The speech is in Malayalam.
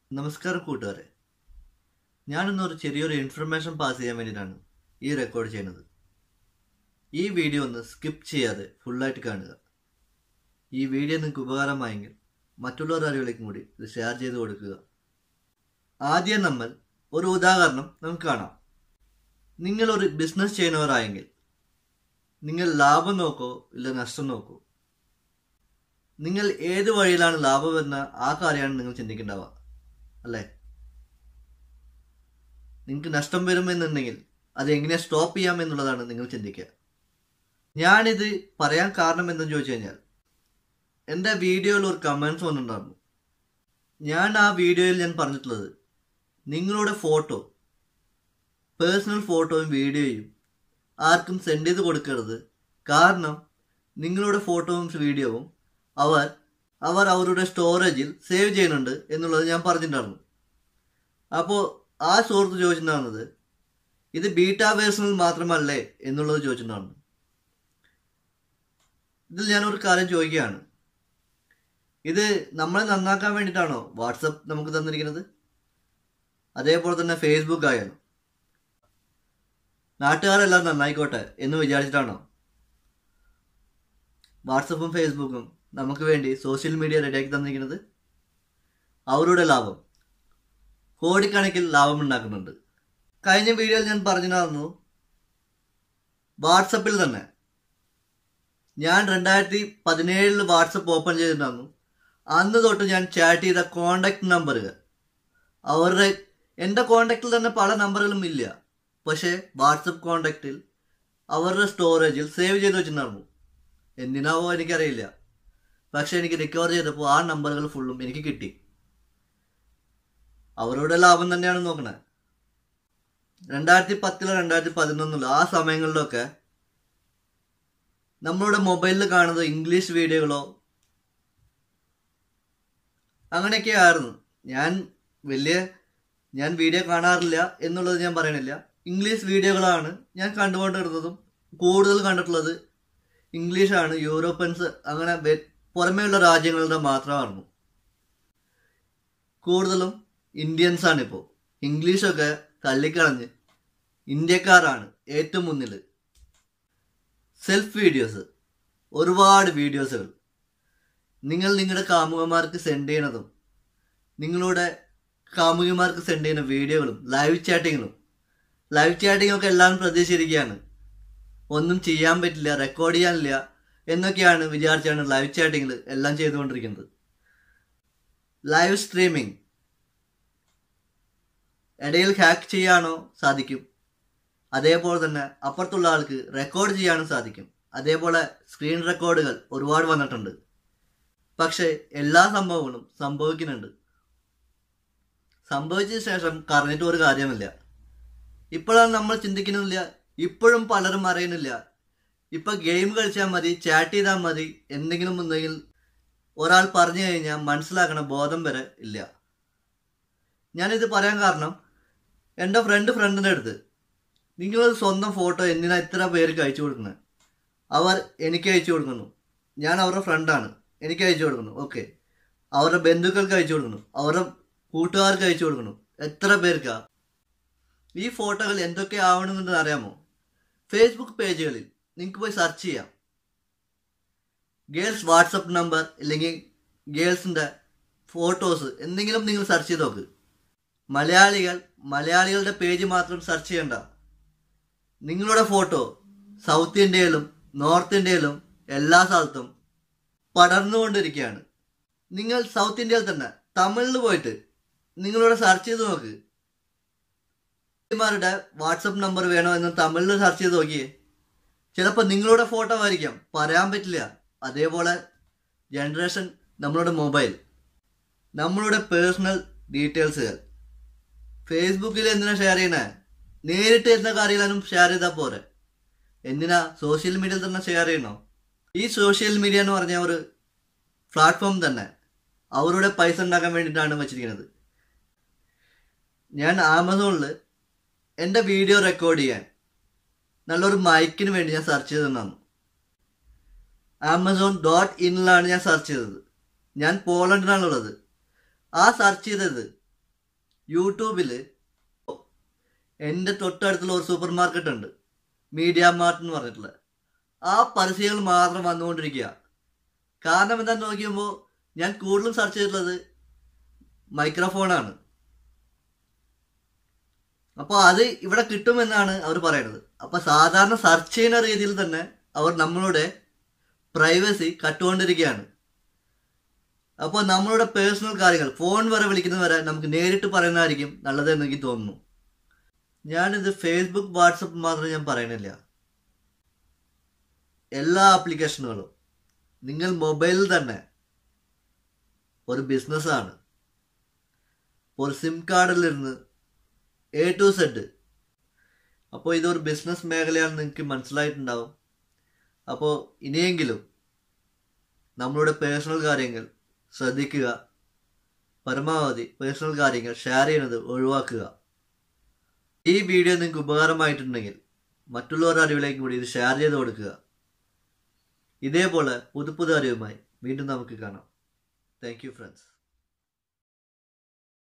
നമസ്കാരം കൂട്ടുകാരെ ഞാനിന്നൊരു ചെറിയൊരു ഇൻഫർമേഷൻ പാസ് ചെയ്യാൻ വേണ്ടിയിട്ടാണ് ഈ റെക്കോർഡ് ചെയ്യുന്നത് ഈ വീഡിയോ ഒന്ന് സ്കിപ്പ് ചെയ്യാതെ ഫുള്ളായിട്ട് കാണുക ഈ വീഡിയോ നിങ്ങൾക്ക് ഉപകാരമായെങ്കിൽ മറ്റുള്ളവർ അറിവിലേക്കും കൂടി ഇത് ഷെയർ ചെയ്ത് കൊടുക്കുക ആദ്യം നമ്മൾ ഒരു ഉദാഹരണം നമുക്ക് കാണാം നിങ്ങളൊരു ബിസിനസ് ചെയ്യുന്നവരായെങ്കിൽ നിങ്ങൾ ലാഭം നോക്കോ ഇല്ല നഷ്ടം നോക്കോ നിങ്ങൾ ഏത് വഴിയിലാണ് ലാഭം എന്ന ആ കാര്യമാണ് നിങ്ങൾ ചിന്തിക്കേണ്ടാവുക അല്ലേ നിങ്ങൾക്ക് നഷ്ടം വരുമെന്നുണ്ടെങ്കിൽ അത് എങ്ങനെ സ്റ്റോപ്പ് ചെയ്യാം എന്നുള്ളതാണ് നിങ്ങൾ ചിന്തിക്കുക ഞാനിത് പറയാൻ കാരണം എന്തെന്ന് ചോദിച്ചു കഴിഞ്ഞാൽ എൻ്റെ വീഡിയോയിൽ ഒരു കമൻസ് വന്നിട്ടുണ്ടായിരുന്നു ഞാൻ ആ വീഡിയോയിൽ ഞാൻ പറഞ്ഞിട്ടുള്ളത് നിങ്ങളുടെ ഫോട്ടോ പേഴ്സണൽ ഫോട്ടോയും വീഡിയോയും ആർക്കും സെൻഡ് ചെയ്ത് കൊടുക്കരുത് കാരണം നിങ്ങളുടെ ഫോട്ടോയും വീഡിയോവും അവർ അവർ അവരുടെ സ്റ്റോറേജിൽ സേവ് ചെയ്യുന്നുണ്ട് എന്നുള്ളത് ഞാൻ പറഞ്ഞിട്ടുണ്ടായിരുന്നു അപ്പോൾ ആ സുഹൃത്ത് ചോദിച്ചിട്ടുണ്ടായിരുന്നത് ഇത് ബീറ്റ വേഴ്സണിൽ മാത്രമല്ലേ എന്നുള്ളത് ചോദിച്ചിട്ടുണ്ടായിരുന്നു ഇതിൽ ഞാനൊരു കാര്യം ചോദിക്കുകയാണ് ഇത് നമ്മളെ നന്നാക്കാൻ വേണ്ടിയിട്ടാണോ വാട്സപ്പ് നമുക്ക് തന്നിരിക്കുന്നത് അതേപോലെ തന്നെ ഫേസ്ബുക്ക് ആയാലും നാട്ടുകാരെല്ലാം നന്നായിക്കോട്ടെ എന്ന് വിചാരിച്ചിട്ടാണോ വാട്സപ്പും ഫേസ്ബുക്കും നമുക്ക് വേണ്ടി സോഷ്യൽ മീഡിയ റെഡിയാക്കി തന്നിരിക്കുന്നത് അവരുടെ ലാഭം കോടിക്കണക്കിൽ ലാഭം ഉണ്ടാക്കുന്നുണ്ട് കഴിഞ്ഞ വീഡിയോയിൽ ഞാൻ പറഞ്ഞിരുന്നു വാട്സപ്പിൽ തന്നെ ഞാൻ രണ്ടായിരത്തി പതിനേഴിൽ വാട്സപ്പ് ഓപ്പൺ ചെയ്തിട്ടുണ്ടായിരുന്നു അന്ന് തൊട്ട് ഞാൻ ചാറ്റ് ചെയ്ത കോണ്ടാക്ട് നമ്പറുകൾ അവരുടെ എൻ്റെ കോണ്ടാക്റ്റിൽ തന്നെ പല നമ്പറുകളും ഇല്ല പക്ഷേ വാട്സപ്പ് കോണ്ടാക്റ്റിൽ അവരുടെ സ്റ്റോറേജിൽ സേവ് ചെയ്ത് വെച്ചിട്ടുണ്ടായിരുന്നു എന്തിനാവോ എനിക്കറിയില്ല പക്ഷെ എനിക്ക് റിക്കവർ ചെയ്തപ്പോൾ ആ നമ്പറുകൾ ഫുള്ളും എനിക്ക് കിട്ടി അവരുടെ ലാഭം തന്നെയാണ് നോക്കണേ രണ്ടായിരത്തി പത്തിലോ രണ്ടായിരത്തി പതിനൊന്നിലോ ആ സമയങ്ങളിലൊക്കെ നമ്മളുടെ മൊബൈലിൽ കാണുന്നത് ഇംഗ്ലീഷ് വീഡിയോകളോ അങ്ങനെയൊക്കെ ആയിരുന്നു ഞാൻ വലിയ ഞാൻ വീഡിയോ കാണാറില്ല എന്നുള്ളത് ഞാൻ പറയണില്ല ഇംഗ്ലീഷ് വീഡിയോകളാണ് ഞാൻ കണ്ടുകൊണ്ടിരുന്നതും കൂടുതൽ കണ്ടിട്ടുള്ളത് ഇംഗ്ലീഷാണ് യൂറോപ്യൻസ് അങ്ങനെ വെ- പുറമേയുള്ള രാജ്യങ്ങളുടെ മാത്രമായിരുന്നു കൂടുതലും ഇന്ത്യൻസ് ആണ് ഇപ്പോൾ ഇംഗ്ലീഷൊക്കെ തള്ളിക്കളഞ്ഞ് ഇന്ത്യക്കാരാണ് ഏറ്റവും മുന്നിൽ സെൽഫ് വീഡിയോസ് ഒരുപാട് വീഡിയോസുകൾ നിങ്ങൾ നിങ്ങളുടെ കാമുകന്മാർക്ക് സെൻഡ് ചെയ്യണതും നിങ്ങളുടെ കാമുകിമാർക്ക് സെൻഡ് ചെയ്യുന്ന വീഡിയോകളും ലൈവ് ചാറ്റിങ്ങും ലൈവ് ചാറ്റിംഗ് ഒക്കെ എല്ലാവരും പ്രതീക്ഷിച്ചിരിക്കുകയാണ് ഒന്നും ചെയ്യാൻ പറ്റില്ല റെക്കോർഡ് ചെയ്യാനില്ല എന്നൊക്കെയാണ് വിചാരിച്ചാണ് ലൈവ് ചാറ്റിങ്ങിൽ എല്ലാം ചെയ്തുകൊണ്ടിരിക്കുന്നത് ലൈവ് സ്ട്രീമിംഗ് ഇടയിൽ ഹാക്ക് ചെയ്യാനോ സാധിക്കും അതേപോലെ തന്നെ അപ്പുറത്തുള്ള ആൾക്ക് റെക്കോർഡ് ചെയ്യാനും സാധിക്കും അതേപോലെ സ്ക്രീൻ റെക്കോർഡുകൾ ഒരുപാട് വന്നിട്ടുണ്ട് പക്ഷേ എല്ലാ സംഭവങ്ങളും സംഭവിക്കുന്നുണ്ട് സംഭവിച്ച ശേഷം കറഞ്ഞിട്ട് ഒരു കാര്യമില്ല ഇപ്പോഴാണ് നമ്മൾ ചിന്തിക്കുന്നില്ല ഇപ്പോഴും പലരും അറിയുന്നില്ല ഇപ്പൊ ഗെയിം കളിച്ചാൽ മതി ചാറ്റ് ചെയ്താൽ മതി എന്തെങ്കിലും ഉണ്ടെങ്കിൽ ഒരാൾ പറഞ്ഞു കഴിഞ്ഞാൽ മനസ്സിലാക്കണ ബോധം വരെ ഇല്ല ഞാനിത് പറയാൻ കാരണം എൻ്റെ ഫ്രണ്ട് ഫ്രണ്ടിൻ്റെ അടുത്ത് നിങ്ങളൊരു സ്വന്തം ഫോട്ടോ എന്തിനാ ഇത്ര പേർക്ക് അയച്ചു കൊടുക്കുന്നത് അവർ എനിക്ക് അയച്ചു കൊടുക്കുന്നു ഞാൻ അവരുടെ ഫ്രണ്ടാണ് എനിക്ക് അയച്ചു കൊടുക്കുന്നു ഓക്കെ അവരുടെ ബന്ധുക്കൾക്ക് അയച്ചു കൊടുക്കുന്നു അവരുടെ കൂട്ടുകാർക്ക് അയച്ചു കൊടുക്കുന്നു എത്ര പേർക്കാ ഈ ഫോട്ടോകൾ എന്തൊക്കെ ആവണമെന്നുണ്ടെന്ന് അറിയാമോ ഫേസ്ബുക്ക് പേജുകളിൽ നിങ്ങൾക്ക് പോയി സെർച്ച് ചെയ്യാം ഗേൾസ് വാട്സപ്പ് നമ്പർ ഇല്ലെങ്കിൽ ഗേൾസിൻ്റെ ഫോട്ടോസ് എന്തെങ്കിലും നിങ്ങൾ സെർച്ച് ചെയ്ത് നോക്ക് മലയാളികൾ മലയാളികളുടെ പേജ് മാത്രം സെർച്ച് ചെയ്യണ്ട നിങ്ങളുടെ ഫോട്ടോ സൗത്ത് ഇന്ത്യയിലും നോർത്ത് ഇന്ത്യയിലും എല്ലാ സ്ഥലത്തും പടർന്നുകൊണ്ടിരിക്കുകയാണ് നിങ്ങൾ സൗത്ത് ഇന്ത്യയിൽ തന്നെ തമിഴിൽ പോയിട്ട് നിങ്ങളിവിടെ സെർച്ച് ചെയ്ത് നോക്ക് മാരുടെ വാട്സപ്പ് നമ്പർ വേണോ എന്ന് തമിഴിൽ സെർച്ച് ചെയ്ത് നോക്കിയേ ചിലപ്പോൾ നിങ്ങളുടെ ഫോട്ടോ ആയിരിക്കാം പറയാൻ പറ്റില്ല അതേപോലെ ജനറേഷൻ നമ്മളുടെ മൊബൈൽ നമ്മളുടെ പേഴ്സണൽ ഡീറ്റെയിൽസുകൾ ഫേസ്ബുക്കിൽ എന്തിനാ ഷെയർ ചെയ്യണേ നേരിട്ട് എന്താ കാര്യങ്ങളും ഷെയർ ചെയ്താൽ പോരെ എന്തിനാ സോഷ്യൽ മീഡിയയിൽ തന്നെ ഷെയർ ചെയ്യണോ ഈ സോഷ്യൽ മീഡിയ എന്ന് പറഞ്ഞ ഒരു പ്ലാറ്റ്ഫോം തന്നെ അവരുടെ പൈസ ഉണ്ടാക്കാൻ വേണ്ടിയിട്ടാണ് വെച്ചിരിക്കുന്നത് ഞാൻ ആമസോണിൽ എൻ്റെ വീഡിയോ റെക്കോർഡ് ചെയ്യാൻ നല്ലൊരു മൈക്കിന് വേണ്ടി ഞാൻ സെർച്ച് ചെയ്തിട്ടുണ്ടായിരുന്നു ആമസോൺ ഡോട്ട് ഇന്നിലാണ് ഞാൻ സെർച്ച് ചെയ്തത് ഞാൻ പോളണ്ടിലാണുള്ളത് ആ സെർച്ച് ചെയ്തത് യൂട്യൂബിൽ എൻ്റെ തൊട്ടടുത്തുള്ള ഒരു സൂപ്പർ മാർക്കറ്റ് ഉണ്ട് മീഡിയ മാർട്ട് എന്ന് പറഞ്ഞിട്ടുള്ള ആ പരസ്യങ്ങൾ മാത്രം വന്നുകൊണ്ടിരിക്കുക കാരണം എന്താണെന്ന് നോക്കിയുമ്പോൾ ഞാൻ കൂടുതലും സെർച്ച് ചെയ്തിട്ടുള്ളത് മൈക്രോഫോണാണ് അപ്പോൾ അത് ഇവിടെ കിട്ടുമെന്നാണ് അവർ പറയുന്നത് അപ്പോൾ സാധാരണ സെർച്ച് ചെയ്യുന്ന രീതിയിൽ തന്നെ അവർ നമ്മളുടെ പ്രൈവസി കട്ടുകൊണ്ടിരിക്കുകയാണ് അപ്പോൾ നമ്മളുടെ പേഴ്സണൽ കാര്യങ്ങൾ ഫോൺ വരെ വിളിക്കുന്നത് വരെ നമുക്ക് നേരിട്ട് പറയുന്നതായിരിക്കും നല്ലതെന്ന് എനിക്ക് തോന്നുന്നു ഞാനിത് ഫേസ്ബുക്ക് വാട്സപ്പ് മാത്രം ഞാൻ പറയണില്ല എല്ലാ ആപ്ലിക്കേഷനുകളും നിങ്ങൾ മൊബൈലിൽ തന്നെ ഒരു ബിസിനസ്സാണ് ഒരു സിം കാർഡിൽ ഇരുന്ന് എ ടു സെഡ് അപ്പോൾ ഇതൊരു ബിസിനസ് മേഖലയാണെന്ന് നിങ്ങൾക്ക് മനസ്സിലായിട്ടുണ്ടാവും അപ്പോൾ ഇനിയെങ്കിലും നമ്മളുടെ പേഴ്സണൽ കാര്യങ്ങൾ ശ്രദ്ധിക്കുക പരമാവധി പേഴ്സണൽ കാര്യങ്ങൾ ഷെയർ ചെയ്യുന്നത് ഒഴിവാക്കുക ഈ വീഡിയോ നിങ്ങൾക്ക് ഉപകാരമായിട്ടുണ്ടെങ്കിൽ മറ്റുള്ളവരുടെ അറിവിലേക്ക് കൂടി ഇത് ഷെയർ ചെയ്ത് കൊടുക്കുക ഇതേപോലെ പുതു പുതു അറിവുമായി വീണ്ടും നമുക്ക് കാണാം താങ്ക് യു ഫ്രണ്ട്സ്